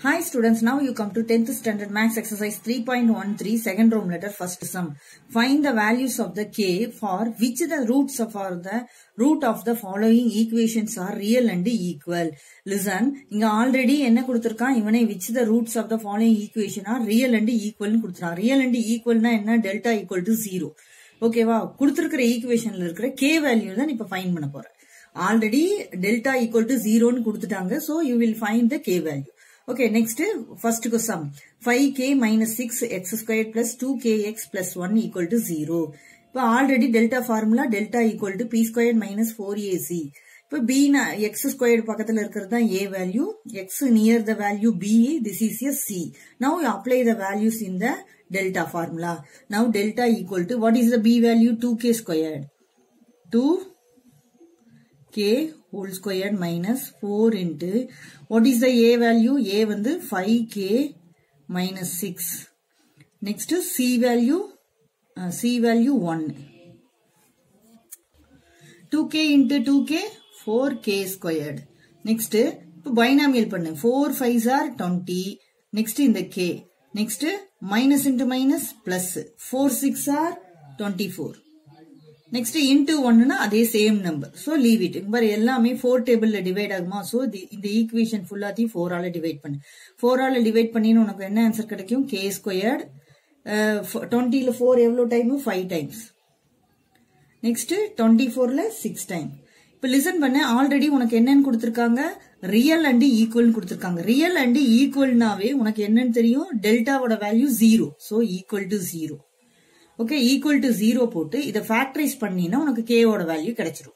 Hi students, now you come to 10th standard max exercise 3.13 second room letter first sum. Find the values of the k for which the roots of or the root of the following equations are real and equal. Listen, இங்க already என்ன கொடுத்திருக்கான் இவனை which the roots of the following equation are real and equal கொடுத்திருக்கான் real and equal னா என்ன delta equal to 0. ஓகேவா கொடுத்திருக்கிற ஈக்குவேஷன்ல இருக்கிற K value தான் இப்ப ஃபைன் பண்ண போறேன் ஆல்ரெடி டெல்டா ஈக்குவல் டு ஜீரோன்னு கொடுத்துட்டாங்க so you will find the K value okay next first sum five K minus six X square plus two K X plus one equal to zero இப்போ already delta formula delta equal to B square minus four A C இப்போ B X square பக்கத்துல இருக்கிறது தான் A value X near the value B this is a C now apply the values in the delta formula. Now delta equal to what is the b value 2k squared? 2k whole squared minus 4 into what is the a value? a வந்து 5k minus 6. Next c value uh, c value 1. 2k into 2k 4k squared. Next இப்போ binomial பண்ணு 4 5s are 20. Next இந்த k. Next minus into minus plus 4 6 are 24. Next into ஒன்னுனா அதே same number so leave it பாரு எல்லாமே four டேபிள்ல divide ஆகுமா so இந்த ஈக்குவேஷன் ஃபுல்லாத்தையும் ஃபோரால டிவைட் பண்ணு ஃபோரால டிவைட் பண்ணின்னு உனக்கு என்ன ஆன்சர் கிடைக்கும் கே ஸ்கொயர்ட் டுவெண்ட்டில ஃபோர் எவ்வளோ time five times next twenty ஃபோர்ல சிக்ஸ் டைம் இப்போ லிசன் பண்ண ஆல்ரெடி உனக்கு என்னன்னு கொடுத்துருக்காங்க ரியல் அண்ட் ஈக்குவல் கொடுத்துருக்காங்க ரியல் அண்ட் ஈக்குவல்னாவே உனக்கு என்னன்னு தெரியும் டெல்டாவோட value zero so equal to zero okay equal to zero போட்டு இதை ஃபேக்டரைஸ் பண்ணினா உனக்கு கேவோட வேல்யூ கிடைச்சிரும்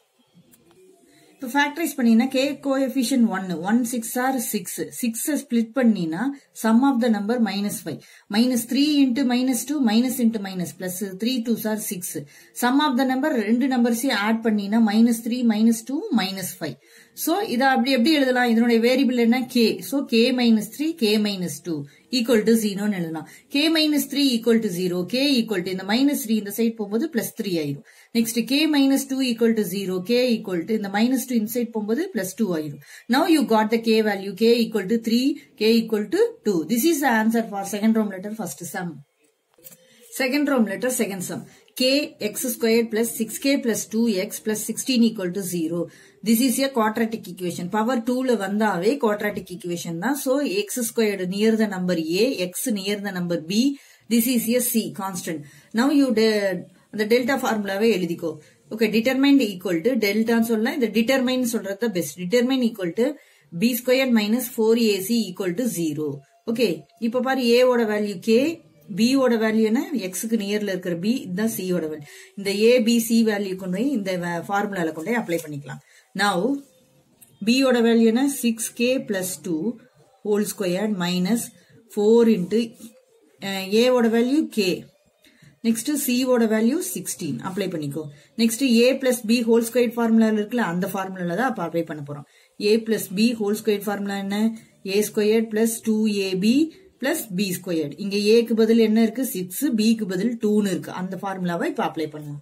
இப்போ ஃபேக்டரைஸ் பண்ணினா கே கோஎஃபிஷியன் ஒன்னு one six are six six split பண்ணினா sum of the number minus five minus three into minus two minus into minus plus three two sir six sum of the number ரெண்டு நம்பர்ஸையும் add பண்ணினா minus three minus two minus five so இதை அப்படி எப்படி எழுதலாம் இதனுடைய variable என்ன k so k minus three k minus two equal to ஜீரோன்னு எழுதலாம் k minus three equal to zero k equal to இந்த மைனஸ் த்ரீ இந்த சைட் போகும்போது பிளஸ் த்ரீ ஆயிரும் next k minus two equal to zero k equal to இந்த minus two இந்த side போகும்போது plus two ஆயிரும் now you got the K value k equal to three k equal to two this is the answer for second room letter first sum second room letter second sum k x squared plus 6k plus 2x plus 16 equal to 0. This is a quadratic equation. Power 2ல வந்தாவே quadratic equation தான். So, x squared near the number a, x near the number b. This is a c, constant. Now, you the delta formulaவே எழுதிக்கோ. Okay, determined equal to delta சொல்லலாம். இந்த determine சொல்றது best. Determine equal to b squared minus 4ac equal to 0. Okay, இப்ப பாரு a ஓட value k b ஓட value என்ன எக்ஸுக்கு நியர்ல இருக்கிற b இதுதான் c ஓட வேல்யூ இந்த ஏ பி சி வேல்யூ கொண்டு போய் இந்த ஃபார்முலால கொண்டு போய் அப்ளை பண்ணிக்கலாம் நவ் b ஓட வேல்யூ என்ன six k plus two whole square minus four into ஏவோட வேல்யூ கே நெக்ஸ்ட் சி ஓட வேல்யூ சிக்ஸ்டீன் அப்ளை பண்ணிக்கோ next a plus b whole square ஃபார்முலால இருக்குல்ல அந்த ஃபார்முலால தான் அப்ப அப்ளை பண்ண போறோம் a plus b whole square formula என்ன a square plus two a b plus b squared இங்க ஏக்கு பதில் என்ன இருக்கு சிக்ஸ் பிக்கு பதில் டூன்னு இருக்கு அந்த ஃபார்முலாவை இப்ப அப்ளை பண்ணலாம்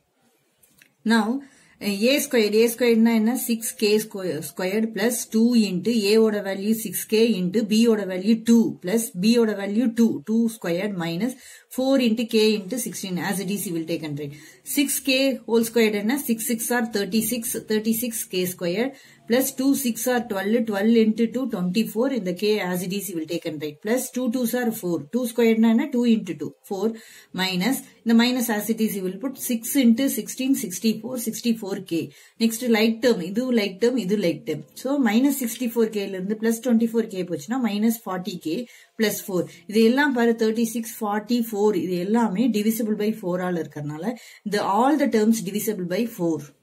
நவ் ஏ ஸ்கொயர் ஏ ஸ்கொயர்னா என்ன six k squared plus two into ஏவோட வேல்யூ சிக்ஸ் கே இன்ட்டு பியோட வேல்யூ டூ பிளஸ் பியோட value two two squared minus four into k into sixteen as it is will take hundred six k whole squared என்ன six six are thirty six thirty six k square plus 2 6 are 12 12 into 2 24 in the k as it is you will take and write plus 2 2s are 4 2 squared na 2 into 2 4 minus the minus as it is you will put 6 into 16 64 64 k next light term idu light term idu light term so minus 64 k ல இருந்து plus 24 k போச்சுனா minus 40 k plus 4 இது எல்லாம் பாரு 36 44 இது எல்லாமே divisible by 4 ஆல இருக்கறனால the all the terms divisible by 4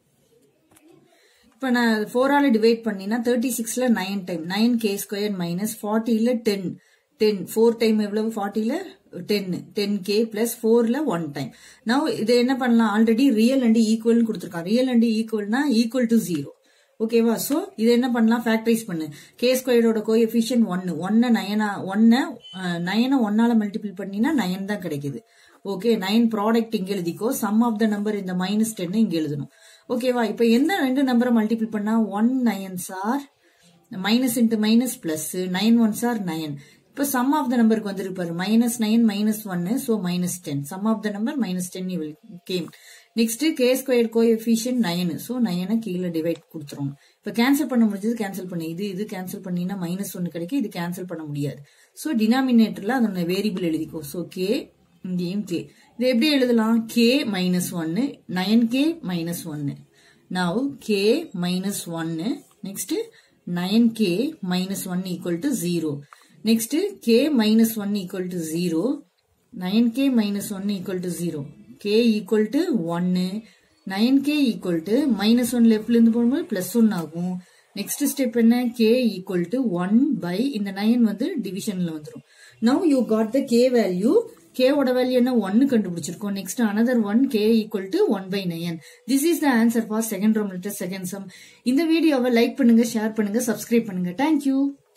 இப்போ நான் ஃபோரால டிவைட் பண்ணினா தேர்ட்டி சிக்ஸ்ல nine time nine k square minus ஃபார்ட்டில டென் டென் ஃபோர் டைம் எவ்வளவு ஃபார்ட்டில டென் டென் கே பிளஸ் ஃபோர்ல ஒன் டைம் நான் இதை என்ன பண்ணலாம் ஆல்ரெடி ரியல் அண்ட் ஈக்குவல் கொடுத்துருக்கான் ரியல் அண்ட் ஈக்குவல்னா ஈக்குவல் டு ஜீரோ ஓகேவா சோ இது என்ன பண்ணலாம் ஃபேக்டரைஸ் பண்ணு கே ஸ்கொயரோட கோஎஃபிஷியன் ஒன்னு ஒன்ன நயனா ஒன்ன நயனை ஒன்னால மல்டிபிள் பண்ணினா நயன் தான் கிடைக்குது ஓகே நைன் ப்ராடக்ட் இங்க எழுதிக்கோ சம் ஆஃப் த நம்பர் இந்த மைனஸ் டென் இங்க எழுதணும் ஓகேவா இப்ப எந்த ரெண்டு நம்பரை மல்டிபிள் பண்ணா one nines are minus into minus plus nine ones are nine இப்போ சம் ஆஃப் த நம்பருக்கு வந்திருப்பாரு மைனஸ் நைன் மைனஸ் ஒன்னு so minus ten sum of the number minus ten will came next k square coefficient nine so நைனை கீழே divide கொடுத்துரும் இப்போ cancel பண்ண முடிஞ்சது கேன்சல் பண்ணி இது இது கேன்சல் பண்ணினா மைனஸ் ஒன்று கிடைக்கும் இது கேன்சல் பண்ண முடியாது ஸோ டினாமினேட்டர்ல அதோட வேரியபிள் எழுதிக்கோ ஸோ கே இங்கேயும் கே இது எப்படி எழுதலாம் கே மைனஸ் ஒன்னு நைன் கே மைனஸ் ஒன்னு நவ் கே மைனஸ் ஒன்னு next nine k minus one equal to zero next k minus one equal to zero nine k minus one equal to zero k equal to ஒன்னு nine k equal to minus one லெஃப்ட்ல இருந்து போகும்போது plus one ஆகும் next step என்ன k equal to one by இந்த nine வந்து டிவிஷன்ல வந்துடும் now you got the K value கேவோட வேல்யூ என்ன ஒன்னு கண்டுபிடிச்சிருக்கோம் next another one k equal to one by nine this is the answer for second room letter second sum இந்த வீடியோவை லைக் பண்ணுங்க ஷேர் பண்ணுங்க சப்ஸ்கிரைப் பண்ணுங்க தேங்க்யூ